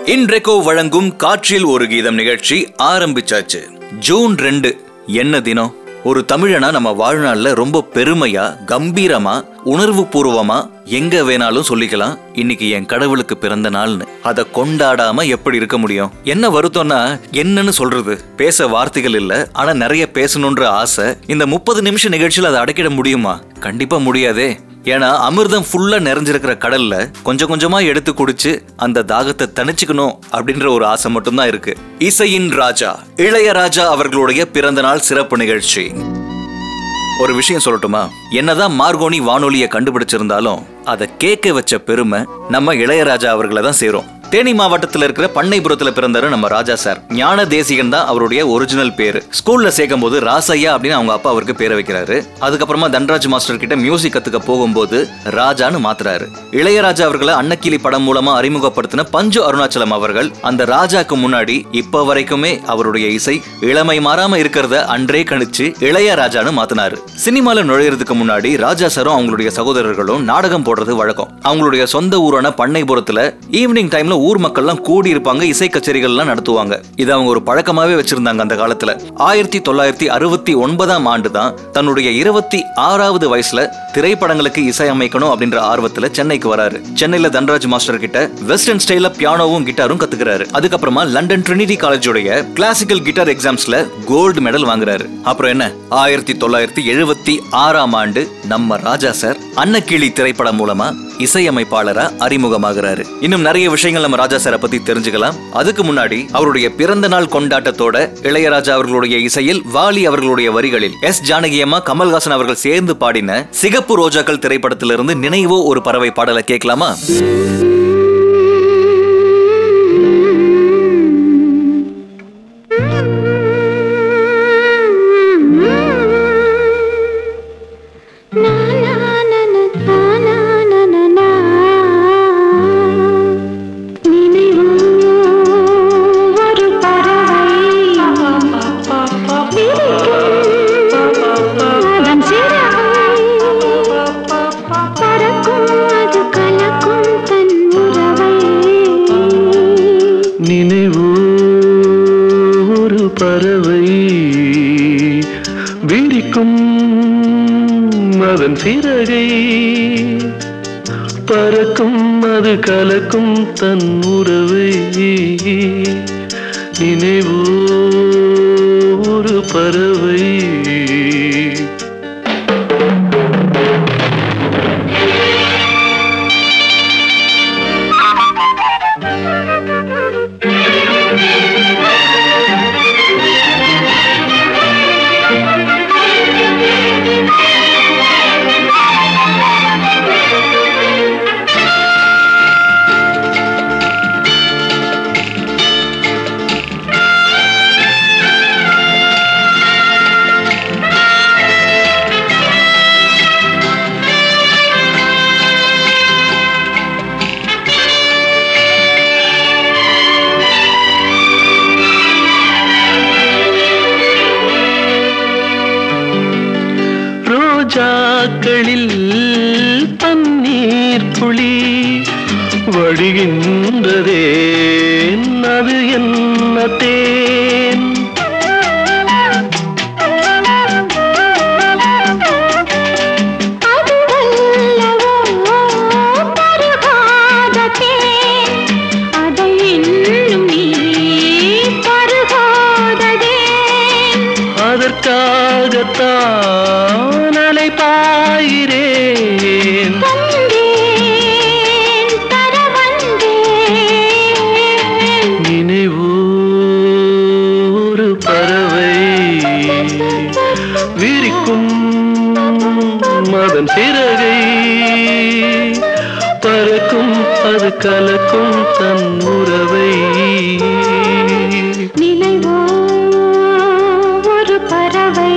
இன்றைக்கோ வழங்கும் காற்றில் ஒரு கீதம் நிகழ்ச்சி ஆரம்பிச்சாச்சு ஜூன் ரெண்டு என்ன தினம் ஒரு தமிழனா நம்ம வாழ்நாள்ல ரொம்ப பெருமையா கம்பீரமா உணர்வு பூர்வமா எங்க வேணாலும் சொல்லிக்கலாம் இன்னைக்கு என் கடவுளுக்கு பிறந்த நாள்னு அதை கொண்டாடாம எப்படி இருக்க முடியும் என்ன வருத்தம்னா என்னன்னு சொல்றது பேச வார்த்தைகள் இல்ல ஆனா நிறைய பேசணுன்ற ஆசை இந்த முப்பது நிமிஷம் நிகழ்ச்சியில அதை அடக்கிட முடியுமா கண்டிப்பா முடியாதே ஏன்னா அமிர்தம் ஃபுல்லா நிறைஞ்சிருக்கிற கடல்ல கொஞ்சம் கொஞ்சமா எடுத்து குடிச்சு அந்த தாகத்தை தணிச்சுக்கணும் அப்படின்ற ஒரு ஆசை மட்டும்தான் இருக்கு இசையின் ராஜா இளையராஜா அவர்களுடைய பிறந்த நாள் சிறப்பு நிகழ்ச்சி ஒரு விஷயம் சொல்லட்டுமா என்னதான் மார்கோனி வானொலியை கண்டுபிடிச்சிருந்தாலும் அதை கேட்க வச்ச பெருமை நம்ம இளையராஜா அவர்களை தான் சேரும் தேனி மாவட்டத்தில் இருக்கிற பண்ணைபுரத்துல பிறந்தாரு நம்ம ராஜா சார் ஞான தேசிகன் தான் அவருடைய ஒரிஜினல் பேரு ஸ்கூல்ல சேர்க்கும் போது ராசையா அப்படின்னு அவங்க அப்பா அவருக்கு பேரை வைக்கிறாரு அதுக்கப்புறமா தன்ராஜ் மாஸ்டர் கிட்ட மியூசிக் கத்துக்க போகும்போது ராஜான்னு மாத்துறாரு இளையராஜா அவர்களை அன்னக்கிளி படம் மூலமா அறிமுகப்படுத்தின பஞ்சு அருணாச்சலம் அவர்கள் அந்த ராஜாக்கு முன்னாடி இப்ப வரைக்குமே அவருடைய இசை இளமை மாறாம இருக்கிறத அன்றே கணிச்சு இளையராஜான்னு மாத்தினாரு சினிமால நுழையறதுக்கு முன்னாடி ராஜா சாரும் அவங்களுடைய சகோதரர்களும் நாடகம் போடுறது வழக்கம் அவங்களுடைய சொந்த ஊரான பண்ணைபுரத்துல ஈவினிங் டைம்ல ஊர் மக்கள்லாம் கூடி இருப்பாங்க இசை கச்சேரிகள்லாம் நடத்துவாங்க இது அவங்க ஒரு பழக்கமாவே வச்சிருந்தாங்க அந்த காலத்துல ஆயிரத்தி தொள்ளாயிரத்தி அறுபத்தி ஒன்பதாம் ஆண்டு தான் தன்னுடைய இருபத்தி ஆறாவது வயசுல திரைப்படங்களுக்கு இசை அமைக்கணும் அப்படின்ற ஆர்வத்துல சென்னைக்கு வராரு சென்னையில தன்ராஜ் மாஸ்டர் கிட்ட வெஸ்டர்ன் ஸ்டைல பியானோவும் கிட்டாரும் கத்துக்கிறாரு அதுக்கப்புறமா லண்டன் ட்ரினிட்டி காலேஜோடைய கிளாசிக்கல் கிட்டார் எக்ஸாம்ஸ்ல கோல்டு மெடல் வாங்குறாரு அப்புறம் என்ன ஆயிரத்தி தொள்ளாயிரத்தி எழுபத்தி ஆறாம் ஆண்டு நம்ம ராஜா சார் அன்னக்கிளி திரைப்படம் மூலமா இசையமைப்பாளரா அறிமுகமாகிறாரு இன்னும் நிறைய விஷயங்கள் நம்ம ராஜா சாரை பத்தி தெரிஞ்சுக்கலாம் அதுக்கு முன்னாடி அவருடைய பிறந்த நாள் கொண்டாட்டத்தோட இளையராஜா அவர்களுடைய இசையில் வாலி அவர்களுடைய வரிகளில் எஸ் ஜானகியம்மா கமல்ஹாசன் அவர்கள் சேர்ந்து பாடின சிகப்பு ரோஜாக்கள் திரைப்படத்திலிருந்து நினைவோ ஒரு பறவை பாடலை கேட்கலாமா நினைவோ ஒரு பறவை விரிக்கும் அதன் சிறகை பறக்கும் அது கலக்கும் தன் உறவை நினைவோ ஒரு பறவை ரோஜாக்களில் பன்னீர் துளி வழிகின்றதே அது என்ன தேன் அதற்காகத்தான் அலை பாயிரேன் நினைவோ ஒரு பறவை விரிக்கும் அதன் சிறகை பறக்கும் அது கலக்கும் தன் உறவை நினைவோ ஒரு பறவை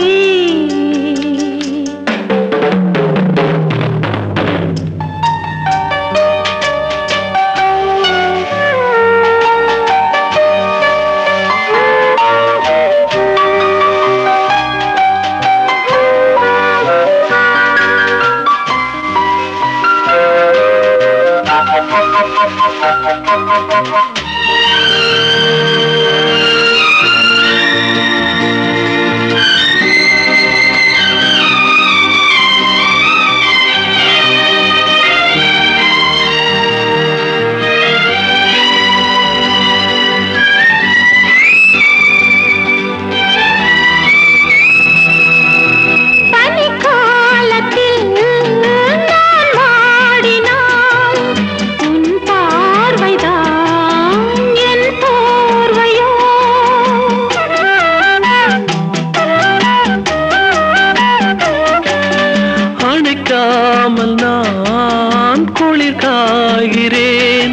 பனிக்காலத்தில் நான் வாடினால் உன் பார்வைதான் என் போர்வையோ அணைக்காமல் நான் குளிர் காய்கிறேன்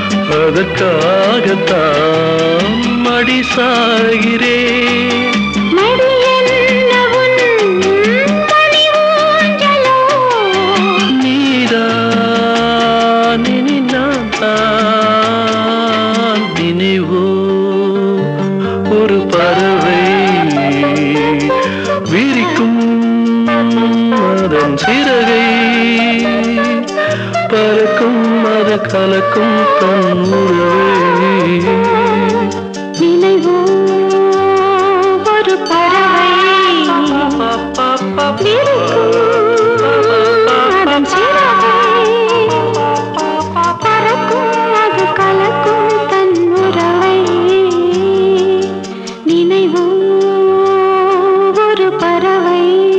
அதற்காகத்தான் மடி சாகிறேன் மடி என்ன உன் மணி ஊஞ்சலோ நீதான் இனி நான் தான் நினைவோ ஒரு பறவை விரிக்கும் அதன் சிறகை பறக்கும் அது கலக்கும் தன் உறவை நினைவோ ஒரு பறவை விரிக்கும் அதன் சிறகை பறக்கும் அது கலக்கும் தன் உறவை நினைவோ ஒரு பறவை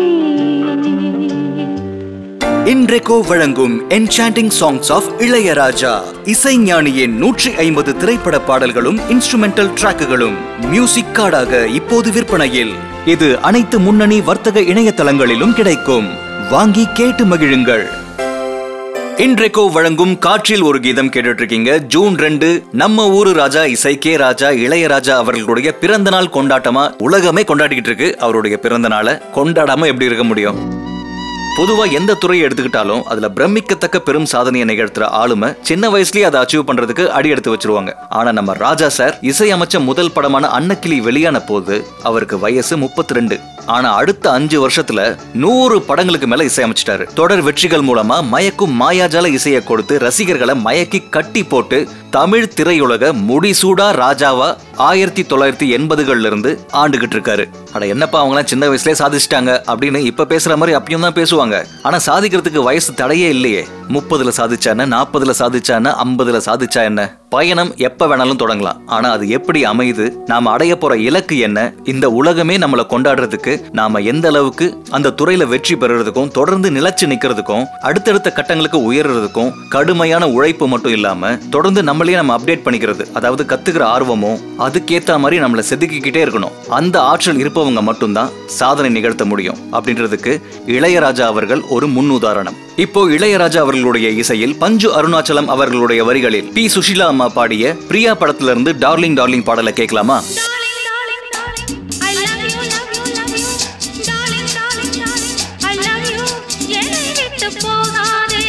இன்றைக்கோ வழங்கும் என்சாண்டிங் சாங்ஸ் ஆஃப் இளையராஜா இசைஞானியின் நூற்றி ஐம்பது திரைப்பட பாடல்களும் இன்ஸ்ட்ருமெண்டல் ட்ராக்குகளும் மியூசிக் கார்டாக இப்போது விற்பனையில் இது அனைத்து முன்னணி வர்த்தக இணையதளங்களிலும் கிடைக்கும் வாங்கி கேட்டு மகிழுங்கள் இன்றைக்கோ வழங்கும் காற்றில் ஒரு கீதம் கேட்டுட்டு இருக்கீங்க ஜூன் ரெண்டு நம்ம ஊரு ராஜா இசை கே ராஜா இளையராஜா அவர்களுடைய பிறந்த நாள் கொண்டாட்டமா உலகமே கொண்டாடிக்கிட்டு இருக்கு அவருடைய பிறந்த நாளை கொண்டாடாம எப்படி இருக்க முடியும் பொதுவா எந்த துறையை எடுத்துக்கிட்டாலும் அதுல பிரமிக்கத்தக்க பெரும் சாதனையை நிகழ்த்துற ஆளுமை சின்ன வயசுலயே அதை அச்சீவ் பண்றதுக்கு அடி எடுத்து வச்சிருவாங்க ஆனா நம்ம ராஜா சார் இசையமைச்ச முதல் படமான அன்னக்கிளி வெளியான போது அவருக்கு வயசு முப்பத்தி ரெண்டு ஆனா அடுத்த அஞ்சு வருஷத்துல நூறு படங்களுக்கு மேல இசையமைச்சிட்டாரு தொடர் வெற்றிகள் மூலமா மயக்கும் மாயாஜால இசையை கொடுத்து ரசிகர்களை மயக்கி கட்டி போட்டு தமிழ் திரையுலக முடிசூடா ராஜாவா ஆயிரத்தி தொள்ளாயிரத்தி எண்பதுகள்ல இருந்து ஆண்டுகிட்டு இருக்காரு அட என்னப்பா அவங்களாம் சின்ன வயசுலயே சாதிச்சிட்டாங்க அப்படின்னு இப்ப பேசுற மாதிரி அப்பயும் தான் பேசுவாங்க ஆனா சாதிக்கிறதுக்கு வயசு தடையே இல்லையே முப்பதுல சாதிச்சா என்ன நாற்பதுல சாதிச்சா என்ன ஐம்பதுல சாதிச்சா என்ன பயணம் எப்ப வேணாலும் தொடங்கலாம் ஆனா அது எப்படி அமையுது நாம அடைய போற இலக்கு என்ன இந்த உலகமே நம்மள கொண்டாடுறதுக்கு நாம எந்த அளவுக்கு அந்த துறையில வெற்றி பெறுறதுக்கும் தொடர்ந்து நிலைச்சு நிக்கிறதுக்கும் அடுத்தடுத்த கட்டங்களுக்கு உயர்றதுக்கும் கடுமையான உழைப்பு மட்டும் இல்லாம தொடர்ந்து நம்மளையே நம்ம அப்டேட் பண்ணிக்கிறது அதாவது கத்துக்கிற ஆர்வமும் அதுக்கேத்த மாதிரி நம்மள செதுக்கிக்கிட்டே இருக்கணும் அந்த ஆற்றல் இருப்பவங்க மட்டும்தான் சாதனை நிகழ்த்த முடியும் அப்படின்றதுக்கு இளையராஜா அவர்கள் ஒரு முன் உதாரணம் இப்போ இளையராஜா அவர்களுடைய இசையில் பஞ்சு அருணாச்சலம் அவர்களுடைய வரிகளில் பி சுஷிலா அம்மா பாடிய பிரியா படத்துல இருந்து டார்லிங் டார்லிங் பாடலை கேட்கலாமா Darling, darling, darling, I love you, love you, love you. Darling, darling, darling, I love you. என்னை விட்டு போகாதே.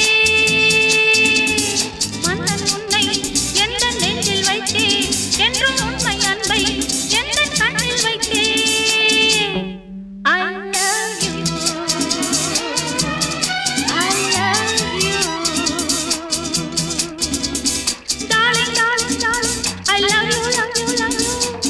மன்னன் உன்னை எந்த நெஞ்சில் வைத்தேன். என்றும் உண்மை அன்பை எந்த கண்ணில் வைத்தேன். I love you. I love you. Darling, darling, darling, I love you, love you, love you.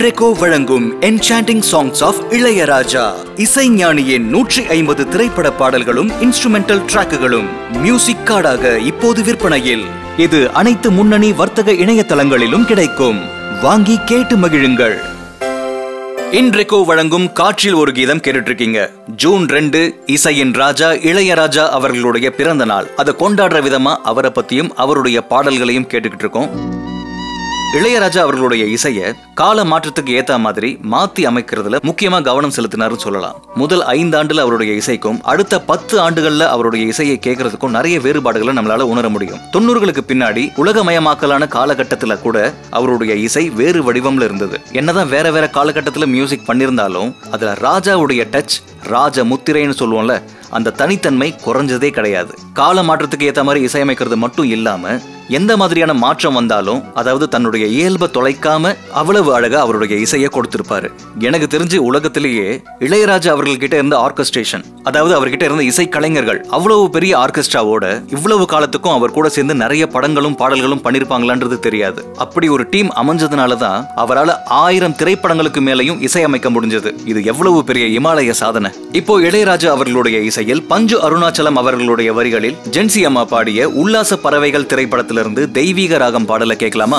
Inreco வழங்கும் என்சாண்டிங் சாங்ஸ் ஆஃப் இளையராஜா இசைஞானியின் நூற்றி ஐம்பது திரைப்பட பாடல்களும் இன்ஸ்ட்ருமெண்டல் டிராக்குகளும் மியூசிக் கார்டாக இப்போது விற்பனையில் இது அனைத்து முன்னணி வர்த்தக இணையதளங்களிலும் கிடைக்கும் வாங்கி கேட்டு மகிழுங்கள் இன்றைக்கோ வழங்கும் காற்றில் ஒரு கீதம் கேட்டுட்டு இருக்கீங்க ஜூன் ரெண்டு இசையின் ராஜா இளையராஜா அவர்களுடைய பிறந்த நாள் அதை கொண்டாடுற விதமா அவரை பத்தியும் அவருடைய பாடல்களையும் கேட்டுக்கிட்டு இருக்கோம் இளையராஜா அவர்களுடைய இசைய கால மாற்றத்துக்கு ஏத்த மாதிரி மாத்தி அமைக்கிறதுல முக்கியமா கவனம் செலுத்தினாருன்னு சொல்லலாம் முதல் ஐந்தாண்டுல அவருடைய இசைக்கும் அடுத்த பத்து ஆண்டுகள்ல அவருடைய இசையை கேட்கறதுக்கும் நிறைய வேறுபாடுகளை நம்மளால உணர முடியும் தொண்ணூறுகளுக்கு பின்னாடி உலகமயமாக்கலான காலகட்டத்துல கூட அவருடைய இசை வேறு வடிவம்ல இருந்தது என்னதான் வேற வேற காலகட்டத்துல மியூசிக் பண்ணியிருந்தாலும் அதுல ராஜாவுடைய டச் ராஜ முத்திரைன்னு சொல்லுவோம்ல அந்த தனித்தன்மை குறைஞ்சதே கிடையாது கால மாற்றத்துக்கு ஏத்த மாதிரி இசையமைக்கிறது மட்டும் இல்லாம எந்த மாதிரியான மாற்றம் வந்தாலும் அதாவது தன்னுடைய இயல்பை தொலைக்காம அவ்வளவு அழகா அவருடைய இசையை கொடுத்திருப்பாரு எனக்கு தெரிஞ்சு உலகத்திலேயே இளையராஜா அவர்கள் கிட்ட இருந்த ஆர்கஸ்ட்ரேஷன் அதாவது அவர்கிட்ட இருந்த இசை கலைஞர்கள் அவ்வளவு பெரிய ஆர்கெஸ்ட்ராவோட இவ்வளவு காலத்துக்கும் அவர் கூட சேர்ந்து நிறைய படங்களும் பாடல்களும் பண்ணிருப்பாங்களான்றது தெரியாது அப்படி ஒரு டீம் அமைஞ்சதுனால தான் அவரால் ஆயிரம் திரைப்படங்களுக்கு மேலையும் இசையமைக்க முடிஞ்சது இது எவ்வளவு பெரிய இமாலய சாதனை இப்போ இளையராஜா அவர்களுடைய இசையில் பஞ்சு அருணாச்சலம் அவர்களுடைய வரிகளில் ஜென்சி அம்மா பாடிய உல்லாச பறவைகள் திரைப்படத்திலிருந்து தெய்வீக ராகம் பாடலை கேட்கலாமா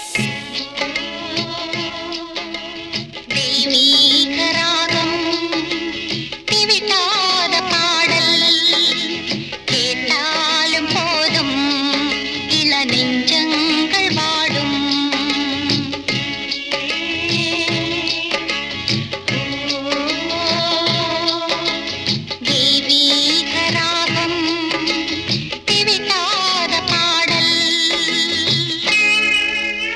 தெய்வீகராகம் திவிட்டாத பாடல் கேட்டாலும் போதும் இள நெஞ்சங்கள் வாடும் தெய்வீகராகம் திவிட்டாத பாடல்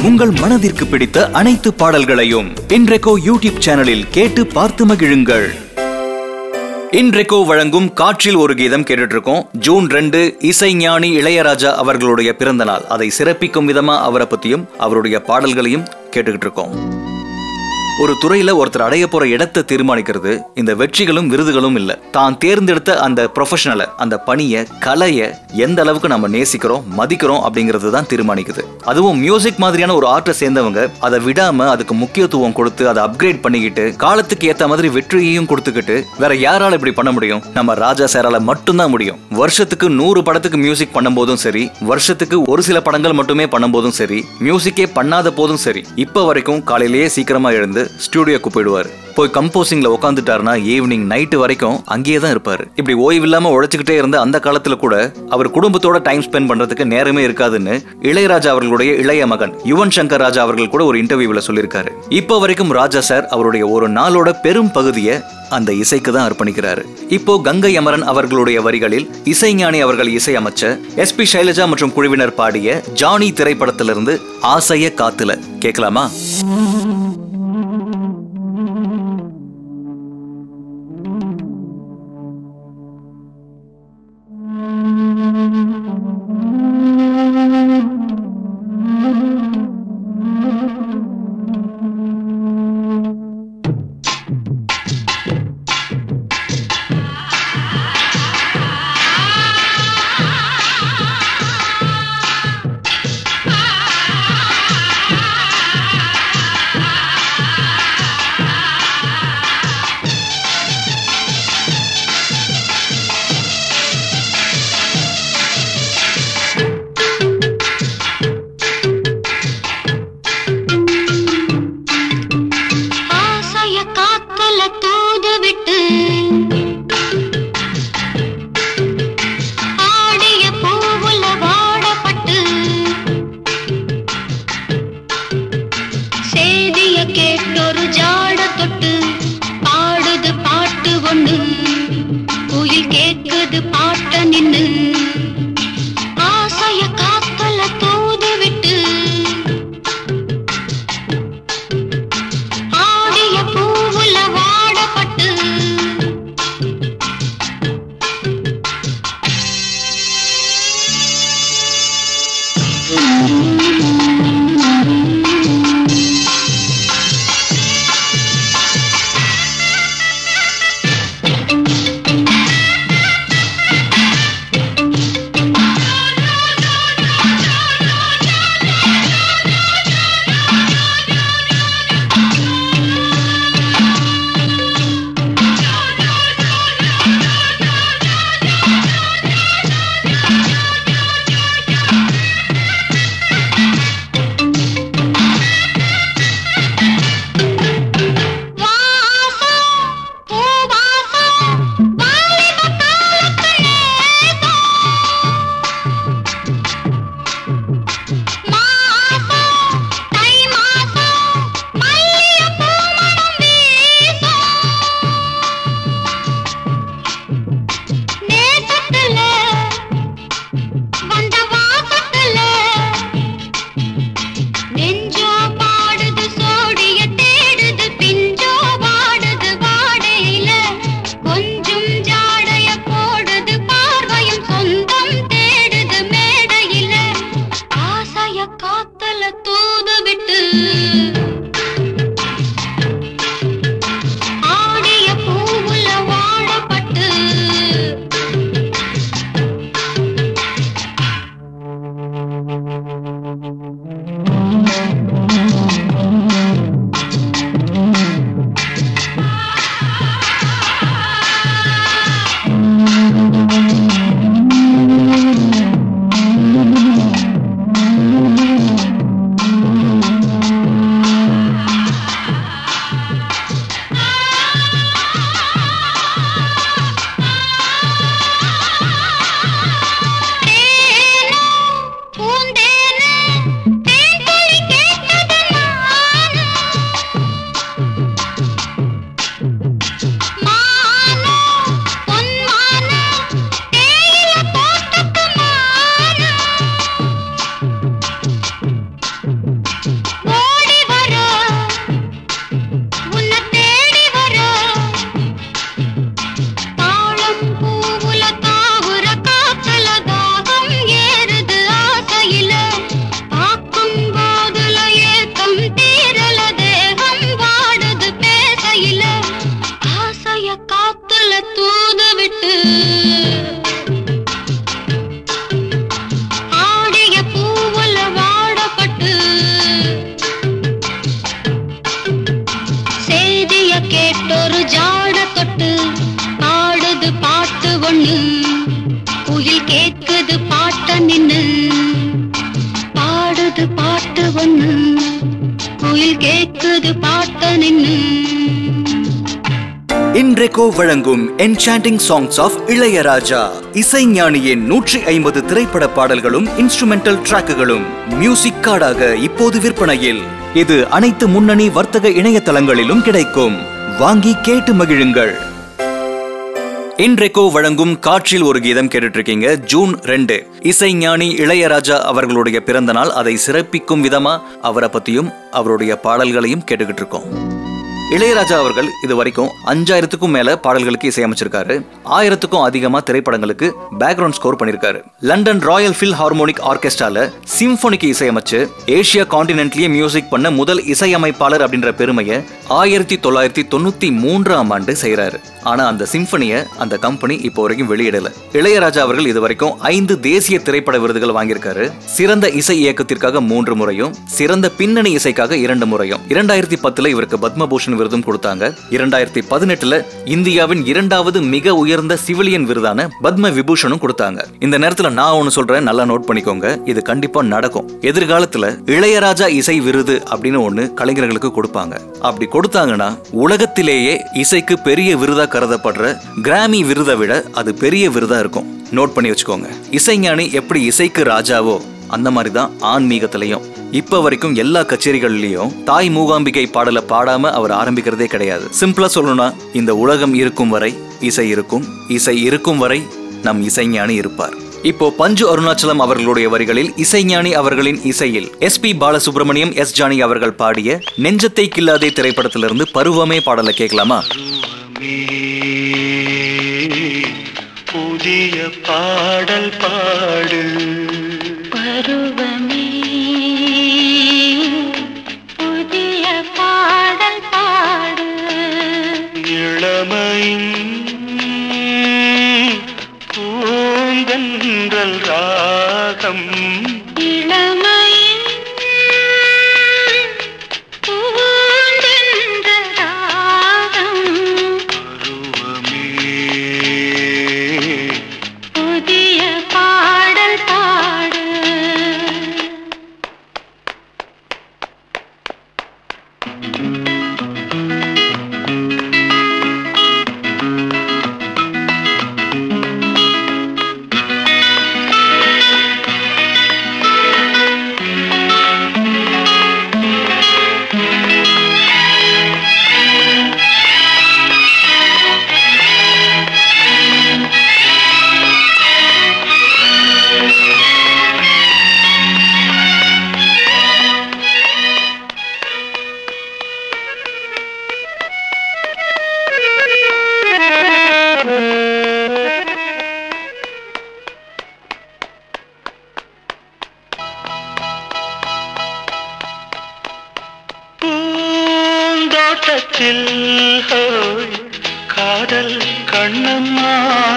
உங்கள் மனதிற்கு பிடித்த அனைத்து பாடல்களையும் இன்றைக்கோ யூடியூப் சேனலில் கேட்டு பார்த்து மகிழுங்கள் இன்றைக்கோ வழங்கும் காற்றில் ஒரு கீதம் கேட்டுட்டு இருக்கோம் ஜூன் ரெண்டு இசைஞானி இளையராஜா அவர்களுடைய பிறந்த நாள் அதை சிறப்பிக்கும் விதமா அவரை பத்தியும் அவருடைய பாடல்களையும் கேட்டுக்கிட்டு இருக்கோம் ஒரு துறையில ஒருத்தர் அடைய போற இடத்தை தீர்மானிக்கிறது இந்த வெற்றிகளும் விருதுகளும் இல்ல தான் தேர்ந்தெடுத்த அந்த ப்ரொஃபஷனலை அந்த பணியை கலையை எந்த அளவுக்கு நம்ம நேசிக்கிறோம் மதிக்கிறோம் அப்படிங்கிறது தான் தீர்மானிக்குது அதுவும் மியூசிக் மாதிரியான ஒரு ஆர்ட்டை சேர்ந்தவங்க அதை விடாம அதுக்கு முக்கியத்துவம் கொடுத்து அதை அப்கிரேட் பண்ணிக்கிட்டு காலத்துக்கு ஏத்த மாதிரி வெற்றியையும் கொடுத்துக்கிட்டு வேற யாரால இப்படி பண்ண முடியும் நம்ம ராஜா சாரால மட்டும்தான் முடியும் வருஷத்துக்கு நூறு படத்துக்கு மியூசிக் பண்ணும்போதும் சரி வருஷத்துக்கு ஒரு சில படங்கள் மட்டுமே பண்ணும்போதும் சரி மியூசிக்கே பண்ணாத போதும் சரி இப்ப வரைக்கும் காலையிலேயே சீக்கிரமா எழுந்து ஸ்டூடியோக்கு போயிடுவாரு போய் கம்போசிங்ல உட்காந்துட்டாருன்னா ஈவினிங் நைட்டு வரைக்கும் அங்கேயே தான் இருப்பாரு இப்படி ஓய்வு இல்லாம உழைச்சுக்கிட்டே இருந்த அந்த காலத்துல கூட அவர் குடும்பத்தோட டைம் ஸ்பெண்ட் பண்றதுக்கு நேரமே இருக்காதுன்னு இளையராஜா அவர்களுடைய இளைய மகன் யுவன் சங்கர் ராஜா அவர்கள் கூட ஒரு இன்டர்வியூல சொல்லியிருக்காரு இப்போ வரைக்கும் ராஜா சார் அவருடைய ஒரு நாளோட பெரும் பகுதியை அந்த இசைக்கு தான் அர்ப்பணிக்கிறாரு இப்போ கங்கை அமரன் அவர்களுடைய வரிகளில் இசைஞானி அவர்கள் இசையமைச்ச எஸ் பி சைலஜா மற்றும் குழுவினர் பாடிய ஜானி திரைப்படத்திலிருந்து ஆசைய காத்துல கேட்கலாமா ஆ கேக்குது பாட்ட நின்னு பாடுது பாட்டு ஒண்ணு குயில் கேக்குது பாட்ட நின்னு இன்றைக்கோ வழங்கும் என்சாண்டிங் சாங்ஸ் ஆஃப் இளையராஜா இசைஞானியின் நூற்றி ஐம்பது திரைப்பட பாடல்களும் இன்ஸ்ட்ருமெண்டல் டிராக்குகளும் மியூசிக் கார்டாக இப்போது விற்பனையில் இது அனைத்து முன்னணி வர்த்தக இணையதளங்களிலும் கிடைக்கும் வாங்கி கேட்டு மகிழுங்கள் இன்றைக்கோ வழங்கும் காற்றில் ஒரு கீதம் கேட்டுட்டு இருக்கீங்க ஜூன் ரெண்டு இசைஞானி இளையராஜா அவர்களுடைய பிறந்த நாள் அதை சிறப்பிக்கும் விதமா அவரை பத்தியும் அவருடைய பாடல்களையும் கேட்டுக்கிட்டு இருக்கோம் இளையராஜா அவர்கள் இது வரைக்கும் அஞ்சாயிரத்துக்கும் மேல பாடல்களுக்கு இசையமைச்சிருக்காரு ஆயிரத்துக்கும் அதிகமா திரைப்படங்களுக்கு பேக்ரவுண்ட் ஸ்கோர் பண்ணிருக்காரு லண்டன் ராயல் ஃபில் ஹார்மோனிக் ஆர்கெஸ்ட்ரால சிம்பொனிக்கு இசையமைச்சு ஏசியா காண்டினென்ட்லயே மியூசிக் பண்ண முதல் இசையமைப்பாளர் அப்படின்ற பெருமையை ஆயிரத்தி தொள்ளாயிரத்தி தொண்ணூத்தி மூன்றாம் ஆண்டு செய்யறாரு ஆனா அந்த சிம்பனிய அந்த கம்பெனி இப்போ வரைக்கும் வெளியிடல இளையராஜா அவர்கள் இது வரைக்கும் ஐந்து தேசிய திரைப்பட விருதுகள் வாங்கியிருக்காரு சிறந்த இசை இயக்கத்திற்காக மூன்று முறையும் சிறந்த பின்னணி இசைக்காக இரண்டு முறையும் இரண்டாயிரத்தி பத்துல இவருக்கு பத்மபூஷன் விருதும் கொடுத்தாங்க இரண்டாயிரத்தி பதினெட்டுல இந்தியாவின் இரண்டாவது மிக உயர்ந்த சிவிலியன் விருதான பத்ம விபூஷனும் கொடுத்தாங்க இந்த நேரத்துல நான் ஒன்னு சொல்றேன் நல்லா நோட் பண்ணிக்கோங்க இது கண்டிப்பா நடக்கும் எதிர்காலத்துல இளையராஜா இசை விருது அப்படின்னு ஒண்ணு கலைஞர்களுக்கு கொடுப்பாங்க அப்படி கொடுத்தாங்கன்னா உலகத்திலேயே இசைக்கு பெரிய விருதா கருதப்படுற கிராமி விருதை விட அது பெரிய விருதா இருக்கும் நோட் பண்ணி வச்சுக்கோங்க இசைஞானி எப்படி இசைக்கு ராஜாவோ அந்த மாதிரி தான் ஆன்மீகத்திலையும் இப்ப வரைக்கும் எல்லா கச்சேரிகள்லயும் தாய் மூகாம்பிகை பாடலை பாடாம அவர் ஆரம்பிக்கிறதே கிடையாது சிம்பிளா சொல்லணும்னா இந்த உலகம் இருக்கும் வரை இசை இருக்கும் இசை இருக்கும் வரை நம் இசைஞானி இருப்பார் இப்போ பஞ்சு அருணாச்சலம் அவர்களுடைய வரிகளில் இசைஞானி அவர்களின் இசையில் S P Balasubrahmanyam S Janaki அவர்கள் பாடிய நெஞ்சத்தை கில்லாதே திரைப்படத்திலிருந்து பருவமே பாடலை கேட்கலாமா புதிய பாடல் பாடு பருவமே புதிய பாடல் பாடு இளமையின் பூந்தென்றல் ராகம் இளமையின் பூந்தென்ற ராகம் பருவமே புதிய பாடல் பாடு பூந்தோட்டத்தில் ஹோய் காதல் கண்ணம்மா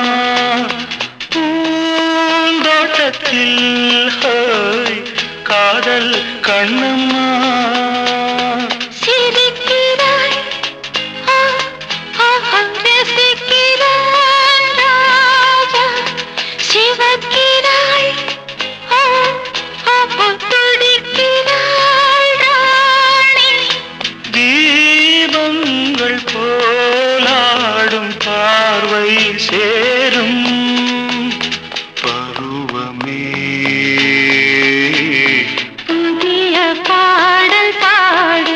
பூந்தோட்டத்தில் ஹோய் காதல் கண்ணம்மா சிரிக்கிறாய் ஆ, ஆ, ஆ, ரசிக்கிறான் ராஜா சிவக்கிறாய் ஆ, ஆ, ஆ, துடிக்கிறாள் ராணி தீபங்கள் போலாடும் பார்வை சேரும் பருவமே புதிய பாடல் பாடு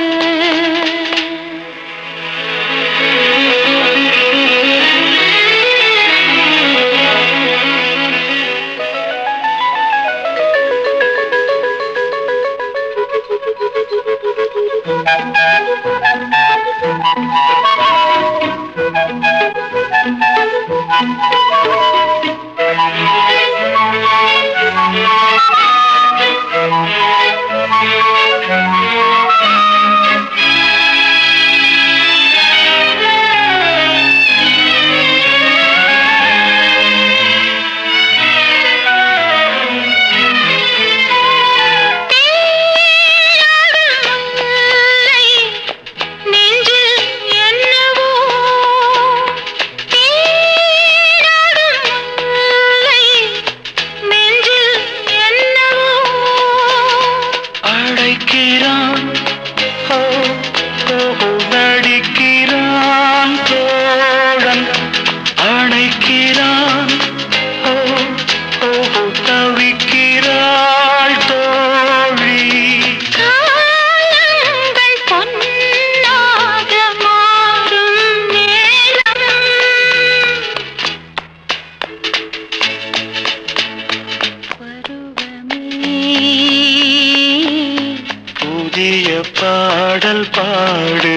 பாடல் பாடு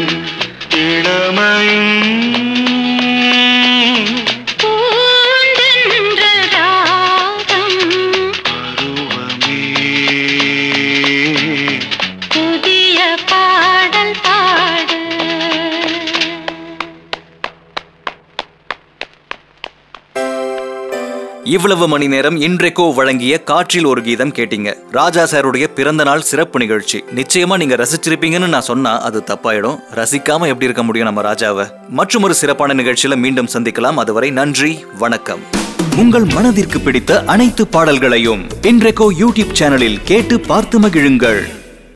இளமையும் பூண்டென்ற ராகம் பருவமே புதிய பாடல் பாடு இவ்வளவு மணி நேரம் இன்றைக்கோ வழங்கிய காற்றில் ஒரு கீதம் கேட்டீங்க ராஜா சாருடைய பிறந்த நாள் சிறப்பு நிகழ்ச்சி நிச்சயமா நீங்க ரசிச்சிருப்பீங்கன்னு நான் சொன்னா அது தப்பாயிடும் ரசிக்காம எப்படி இருக்க முடியும் நம்ம ராஜாவை மற்றும் ஒரு சிறப்பான நிகழ்ச்சியில மீண்டும் சந்திக்கலாம் அதுவரை நன்றி வணக்கம் உங்கள் மனதிற்கு பிடித்த அனைத்து பாடல்களையும் இன்றைக்கோ யூடியூப் சேனலில் கேட்டு பார்த்து மகிழுங்கள்